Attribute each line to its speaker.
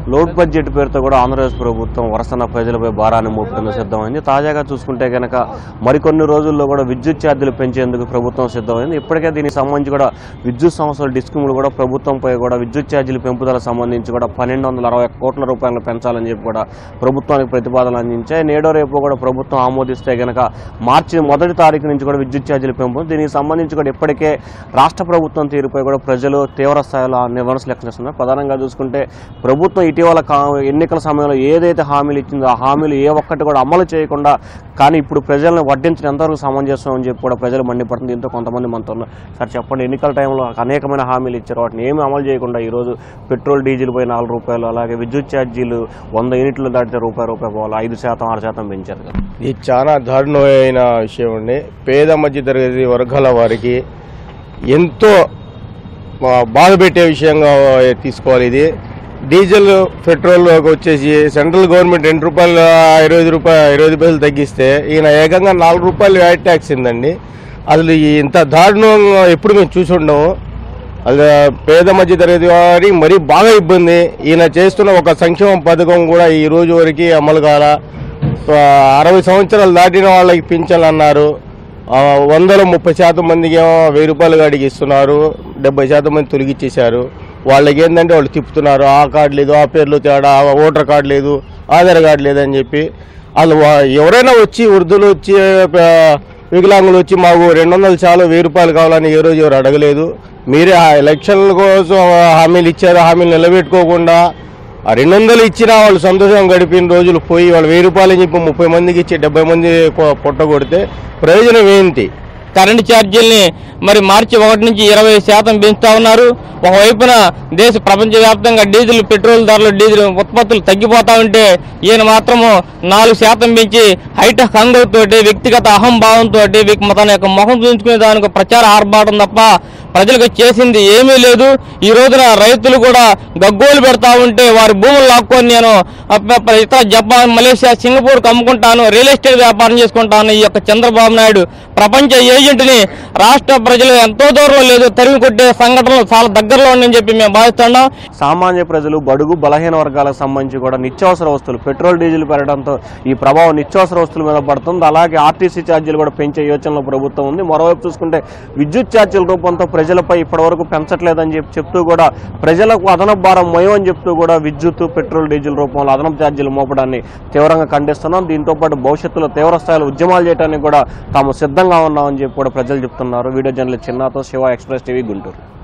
Speaker 1: load budget పేరుతో కూడా ఆంధ్రప్రదేశ్ ప్రభుత్వం వరుసన ప్రజలపై భారాన్ని మోపేందుకు సిద్ధమైంది తాజాగా చూసుకుంటే కనుక మరికొన్ని రోజుల్లో కూడా విద్యుత్ ఛార్జీలు పెంచేందుకు ప్రభుత్వం సిద్ధమైంది ఇప్పటికే దీనికి సంబంధించి కూడా విద్యుత్ సంస్థల డిస్కమ్లు కూడా ప్రభుత్వంపై కూడా విద్యుత్ ఛార్జీల పెంపుదల సంబంధించి కూడా పన్నెండు వందల అరవై కోట్ల రూపాయలు పెంచాలని చెప్పి కూడా ప్రభుత్వానికి ప్రతిపాదనలు అందించాయి నేడో రేపు కూడా ప్రభుత్వం ఆమోదిస్తే కనుక మార్చి మొదటి తారీఖు నుంచి కూడా విద్యుత్ ఛార్జీలు పెంపు దీనికి సంబంధించి కూడా ఇప్పటికే రాష్ట్ర ప్రభుత్వం తీరుపై కూడా ప్రజలు తీవ్ర స్థాయిలో విమర్శలు వ్యక్తం ప్రధానంగా చూసుకుంటే ప్రభుత్వం ఇటీవల కా- ఎన్నికల సమయంలో ఏదైతే హామీలు ఇచ్చిందో ఆ హామీలు ఏ ఒక్కటి కూడా అమలు చేయకుండా కానీ ఇప్పుడు ప్రజలను వడ్డించడం ఎంతవరకు సమంజసం అని చెప్పి కూడా ప్రజలు మండిపడుతుంది దీంతో కొంతమంది మనతో ఉన్నారు సార్ చెప్పండి ఎన్నికల టైంలో అనేకమైన హామీలు ఇచ్చారు వాటిని ఏమీ అమలు చేయకుండా ఈరోజు పెట్రోల్ డీజిల్ పై నాలుగు రూపాయలు అలాగే విద్యుత్ ఛార్జీలు వంద యూనిట్లు దాటితే రూపాయి రూపాయి పోవాలి ఐదు శాతం ఆరు శాతం పెంచారు కదా
Speaker 2: ఇది చాలా దారుణమైన విషయం అండి పేద మధ్య తరగతి వర్గాల వారికి ఎంతో ఆ, బాధ పెట్టే విషయంగా తీసుకోవాలి ఇది డీజిల్ పెట్రోల్ వచ్చేసి సెంట్రల్ గవర్నమెంట్ రెండు రూపాయలు ఇరవై ఐదు రూపాయలు ఇరవై ఐదు పైసలు తగ్గిస్తే ఈయన ఏకంగా నాలుగు రూపాయలు వ్యాట్ ట్యాక్స్ ఇందండి అసలు ఈ ఇంత దారుణంగా ఎప్పుడు మేము చూసి ఉండము అది పేద మధ్య తరగతి వారికి మరీ బాగా ఇబ్బంది ఈయన చేస్తున్న ఒక సంక్షేమ పథకం కూడా ఈ రోజు వరకు అమలు కాల ఆ, అరవై సంవత్సరాలు దాటిన వాళ్ళకి పింఛన్లు అన్నారు ఆ, వందలో ముప్పై శాతం మందికి ఏమో వెయ్యి రూపాయలు గాడికి ఇస్తున్నారు డెబ్బై శాతం మంది తొలగిచ్చేశారు వాళ్ళకి ఏంటంటే వాళ్ళు తిప్పుతున్నారు ఆ కార్డు లేదు ఆ పేర్లు తేడా ఆ ఓటర్ కార్డు లేదు ఆధార్ కార్డు లేదని చెప్పి వాళ్ళు వా- ఎవరైనా వచ్చి వృద్ధులు వచ్చి ఆ, వికలాంగులు వచ్చి మాకు రెండు వందలు చాలు వెయ్యి రూపాయలు కావాలని ఏ రోజు ఎవరు అడగలేదు మీరే ఆ ఎలక్షన్ల కోసం హామీలు ఇచ్చారు హామీలు నిలబెట్టుకోకుండా ఆ రెండు వందలు ఇచ్చినా వాళ్ళు సంతోషం గడిపిన రోజులు పోయి వాళ్ళు వెయ్యి రూపాయలు అని చెప్పి ముప్పై మందికి ఇచ్చి డెబ్బై మంది కొ- పొట్ట కొడితే ప్రయోజనం ఏంటి
Speaker 3: కరెంటు ఛార్జీల్ని మరి మార్చి ఒకటి నుంచి ఇరవై శాతం పెంచుతా ఉన్నారు ఒకవైపున దేశ ప్రపంచవ్యాప్తంగా డీజిల్ పెట్రోల్ ధరలు డీజిల్ ఉత్పత్తులు తగ్గిపోతా ఉంటే ఈయన మాత్రము నాలుగు శాతం పెంచి హైటెక్ హంగుతోటి వ్యక్తిగత అహంభావంతో తన యొక్క మొహం చూపించుకునే దానికి ప్రచార ఆర్భాటం తప్ప ప్రజలకు చేసింది ఏమీ లేదు ఈ రోజున రైతులు కూడా గగ్గోలు పెడతా ఉంటే వారి భూములు లాక్కొని నేను అప్ప- ప- ఇతర జపాన్ మలేషియా సింగపూర్కి అమ్ముకుంటాను రియల్ ఎస్టేట్ వ్యాపారం చేసుకుంటాను ఈ యొక్క చంద్రబాబు నాయుడు ప్రపంచ ఏజెంట్ని రాష్ట్ర ప్రజలు ఎంతో దూరంలో లేదు తరిమి కొట్టే సంఘటనలు చాలా దగ్గరలో ఉన్నాయని చెప్పి మేము భావిస్తున్నాం
Speaker 1: సామాన్య ప్రజలు బడుగు బలహీన వర్గాలకు సంబంధించి కూడా నిత్యావసర వస్తువులు పెట్రోల్ డీజిల్ పెరగడంతో ఈ ప్రభావం నిత్యావసర వస్తువుల మీద పడుతుంది అలాగే ఆర్టీసీ ఛార్జీలు కూడా పెంచే యోచనలో ప్రభుత్వం ఉంది మరోవైపు చూసుకుంటే విద్యుత్ ఛార్జీల రూపంతో ప్రజలపై ఇప్పటివరకు పెంచట్లేదని చెప్పి చెప్తూ కూడా ప్రజలకు అదనపు భారం మయం అని చెప్తూ కూడా విద్యుత్ పెట్రోల్ డీజిల్ రూపంలో అదనపు ఛార్జీలు మోపడాన్ని తీవ్రంగా ఖండిస్తున్నాం దీంతో పాటు భవిష్యత్తులో తీవ్ర స్థాయిలో ఉద్యమాలు చేయడానికి కూడా తాము సిద్ధంగా ఉన్నామని చెప్పి కూడా ప్రజలు చెప్తున్నారు వీడియో జర్నలిస్ట్ చిన్నాతో శివ ఎక్స్ప్రెస్ టీవీ గుంటూరు